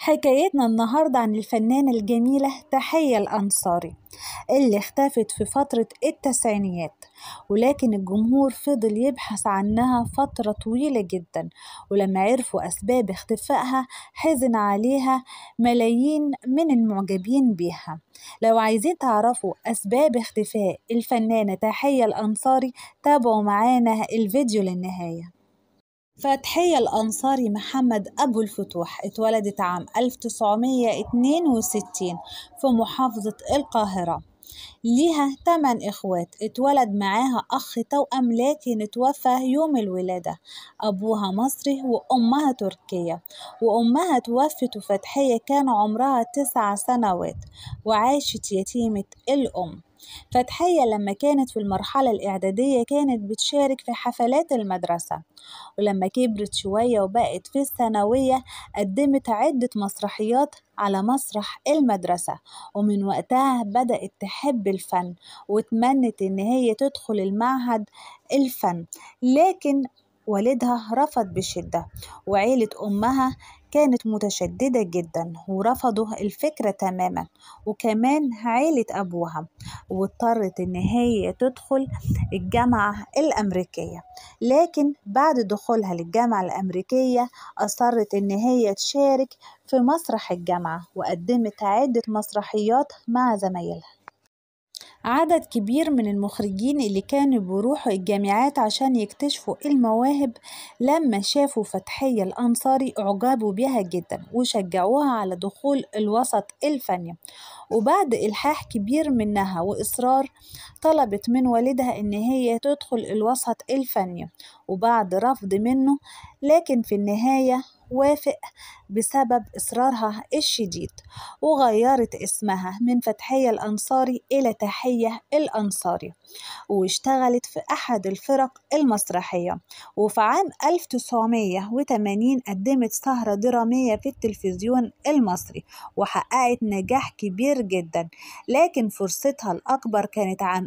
حكايتنا النهاردة عن الفنانة الجميلة تحية الأنصاري اللي اختفت في فترة التسعينيات ولكن الجمهور فضل يبحث عنها فترة طويلة جدا ولما عرفوا أسباب اختفائها حزن عليها ملايين من المعجبين بيها لو عايزين تعرفوا أسباب اختفاء الفنانة تحية الأنصاري تابعوا معانا الفيديو للنهاية فتحية الأنصاري محمد أبو الفتوح اتولدت عام 1962 في محافظة القاهرة ليها 8 إخوات اتولد معاها أخ توأم لكن اتوفى يوم الولادة أبوها مصري وأمها تركية وأمها توفت وفتحية كان عمرها تسع سنوات وعاشت يتيمة الأم فتحية لما كانت في المرحلة الإعدادية كانت بتشارك في حفلات المدرسة ولما كبرت شوية وبقت في الثانوية قدمت عدة مسرحيات على مسرح المدرسة ومن وقتها بدأت تحب الفن وتمنت إن هي تدخل المعهد الفن لكن والدها رفض بشدة وعيلة أمها كانت متشددة جدا ورفضوا الفكرة تماما وكمان عيلة أبوها واضطرت إن هي تدخل الجامعة الأمريكية لكن بعد دخولها للجامعة الأمريكية أصرت إن هي تشارك في مسرح الجامعة وقدمت عدة مسرحيات مع زمايلها عدد كبير من المخرجين اللي كانوا بيروحوا الجامعات عشان يكتشفوا المواهب لما شافوا فتحية الأنصاري أعجبوا بيها جدا وشجعوها على دخول الوسط الفني وبعد إلحاح كبير منها وإصرار طلبت من والدها إن هي تدخل الوسط الفني وبعد رفض منه لكن في النهاية وافق بسبب إصرارها الشديد وغيرت اسمها من فتحية الأنصاري إلى تحية الأنصاري واشتغلت في أحد الفرق المسرحية وفي عام 1980 قدمت سهرة درامية في التلفزيون المصري وحققت نجاح كبير جدا لكن فرصتها الأكبر كانت عام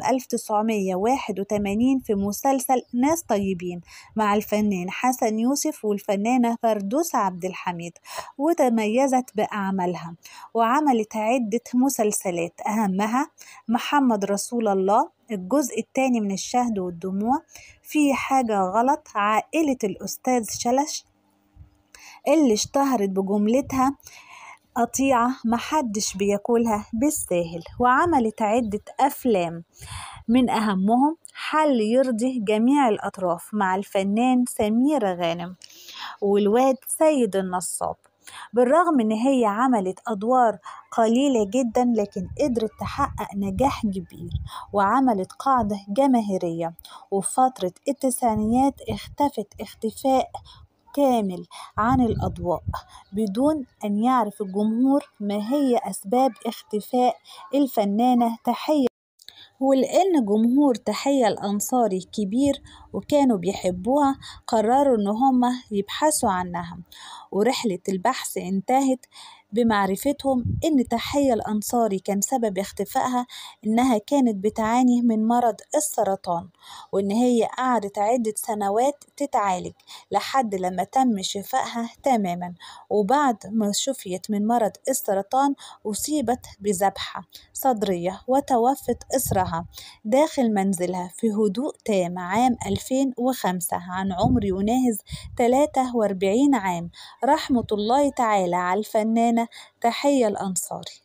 1981 في مسلسل ناس طيبين مع الفنان حسن يوسف والفنانة فردوس عبد الحميد وتميزت بأعمالها وعملت عدة مسلسلات أهمها محمد رسول الله الجزء الثاني من الشهد والدموع في حاجة غلط عائلة الأستاذ شلش اللي اشتهرت بجملتها قطيعة محدش بياكلها بالساهل وعملت عدة أفلام من أهمهم حل يرضي جميع الأطراف مع الفنان سمير غانم والواد سيد النصاب بالرغم إن هي عملت أدوار قليلة جدا لكن قدرت تحقق نجاح كبير وعملت قاعدة جماهيرية وفي فترة التسعينيات اختفت اختفاء كامل عن الأضواء بدون أن يعرف الجمهور ما هي أسباب اختفاء الفنانة تحية ولأن جمهور تحية الأنصاري كبير وكانوا بيحبوها قرروا إن هما يبحثوا عنها ورحلة البحث انتهت بمعرفتهم إن تحية الأنصاري كان سبب اختفائها إنها كانت بتعاني من مرض السرطان وإن هي قعدت عدة سنوات تتعالج لحد لما تم شفائها تماما وبعد ما شفيت من مرض السرطان أصيبت بذبحة صدرية وتوفت إسرها داخل منزلها في هدوء تام عام 2005 عن عمر يناهز 43 عام رحمة الله تعالى على الفنانة تحية الأنصاري